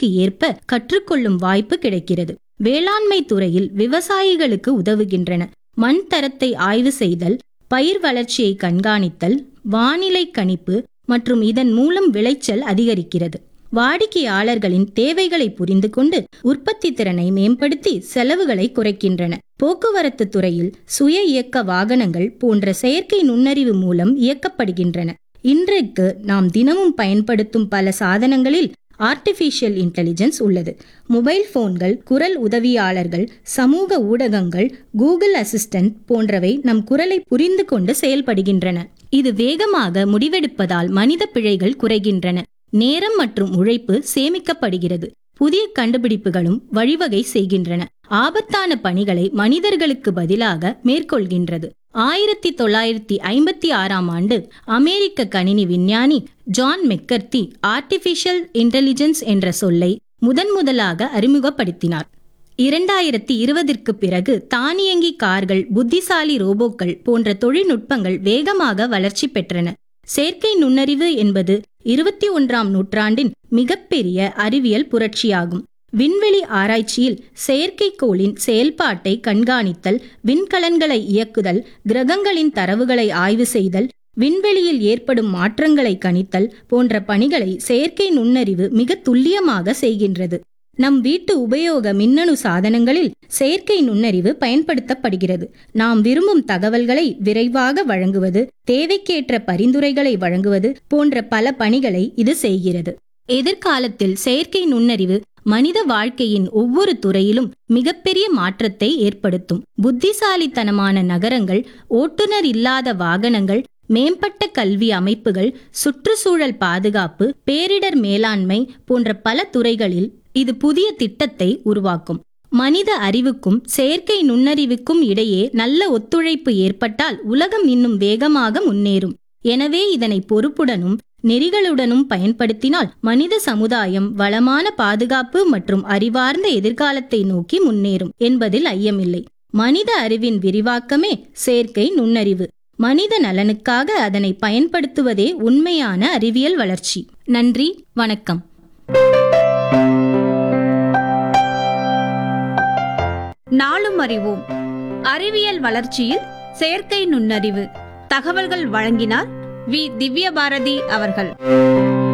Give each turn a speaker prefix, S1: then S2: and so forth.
S1: தேவைக்கு ஏற்ப கற்றுக்கொள்ளும் வாய்ப்பு கிடைக்கிறது வேளாண்மை துறையில் விவசாயிகளுக்கு உதவுகின்றன மண் தரத்தை ஆய்வு செய்தல் பயிர் வளர்ச்சியை கண்காணித்தல் வானிலை கணிப்பு மற்றும் இதன் மூலம் விளைச்சல் அதிகரிக்கிறது வாடிக்கையாளர்களின் தேவைகளை புரிந்து கொண்டு உற்பத்தி திறனை மேம்படுத்தி செலவுகளை குறைக்கின்றன போக்குவரத்து துறையில் சுய இயக்க வாகனங்கள் போன்ற செயற்கை நுண்ணறிவு மூலம் இயக்கப்படுகின்றன இன்றைக்கு நாம் தினமும் பயன்படுத்தும் பல சாதனங்களில் ஆர்டிஃபிஷியல் இன்டெலிஜென்ஸ் உள்ளது மொபைல் போன்கள் குரல் உதவியாளர்கள் சமூக ஊடகங்கள் கூகுள் அசிஸ்டன்ட் போன்றவை நம் குரலை புரிந்து கொண்டு செயல்படுகின்றன இது வேகமாக முடிவெடுப்பதால் மனித பிழைகள் குறைகின்றன நேரம் மற்றும் உழைப்பு சேமிக்கப்படுகிறது புதிய கண்டுபிடிப்புகளும் வழிவகை செய்கின்றன ஆபத்தான பணிகளை மனிதர்களுக்கு பதிலாக மேற்கொள்கின்றது ஆயிரத்தி தொள்ளாயிரத்தி ஐம்பத்தி ஆறாம் ஆண்டு அமெரிக்க கணினி விஞ்ஞானி ஜான் மெக்கர்த்தி ஆர்டிபிஷியல் இன்டெலிஜென்ஸ் என்ற சொல்லை முதன் முதலாக அறிமுகப்படுத்தினார் இரண்டாயிரத்தி இருபதிற்கு பிறகு தானியங்கி கார்கள் புத்திசாலி ரோபோக்கள் போன்ற தொழில்நுட்பங்கள் வேகமாக வளர்ச்சி பெற்றன செயற்கை நுண்ணறிவு என்பது இருபத்தி ஒன்றாம் நூற்றாண்டின் மிகப்பெரிய அறிவியல் புரட்சியாகும் விண்வெளி ஆராய்ச்சியில் செயற்கைக்கோளின் செயல்பாட்டை கண்காணித்தல் விண்கலன்களை இயக்குதல் கிரகங்களின் தரவுகளை ஆய்வு செய்தல் விண்வெளியில் ஏற்படும் மாற்றங்களை கணித்தல் போன்ற பணிகளை செயற்கை நுண்ணறிவு மிக துல்லியமாக செய்கின்றது நம் வீட்டு உபயோக மின்னணு சாதனங்களில் செயற்கை நுண்ணறிவு பயன்படுத்தப்படுகிறது நாம் விரும்பும் தகவல்களை விரைவாக வழங்குவது தேவைக்கேற்ற பரிந்துரைகளை வழங்குவது போன்ற பல பணிகளை இது செய்கிறது எதிர்காலத்தில் செயற்கை நுண்ணறிவு மனித வாழ்க்கையின் ஒவ்வொரு துறையிலும் மிகப்பெரிய மாற்றத்தை ஏற்படுத்தும் புத்திசாலித்தனமான நகரங்கள் ஓட்டுநர் இல்லாத வாகனங்கள் மேம்பட்ட கல்வி அமைப்புகள் சுற்றுச்சூழல் பாதுகாப்பு பேரிடர் மேலாண்மை போன்ற பல துறைகளில் இது புதிய திட்டத்தை உருவாக்கும் மனித அறிவுக்கும் செயற்கை நுண்ணறிவுக்கும் இடையே நல்ல ஒத்துழைப்பு ஏற்பட்டால் உலகம் இன்னும் வேகமாக முன்னேறும் எனவே இதனை பொறுப்புடனும் நெறிகளுடனும் பயன்படுத்தினால் மனித சமுதாயம் வளமான பாதுகாப்பு மற்றும் அறிவார்ந்த எதிர்காலத்தை நோக்கி முன்னேறும் என்பதில் ஐயமில்லை மனித அறிவின் விரிவாக்கமே செயற்கை நுண்ணறிவு மனித நலனுக்காக அதனை பயன்படுத்துவதே உண்மையான அறிவியல் வளர்ச்சி நன்றி வணக்கம்
S2: நாளும் அறிவோம் அறிவியல் வளர்ச்சியில் செயற்கை நுண்ணறிவு தகவல்கள் வழங்கினார் வி திவ்ய பாரதி அவர்கள்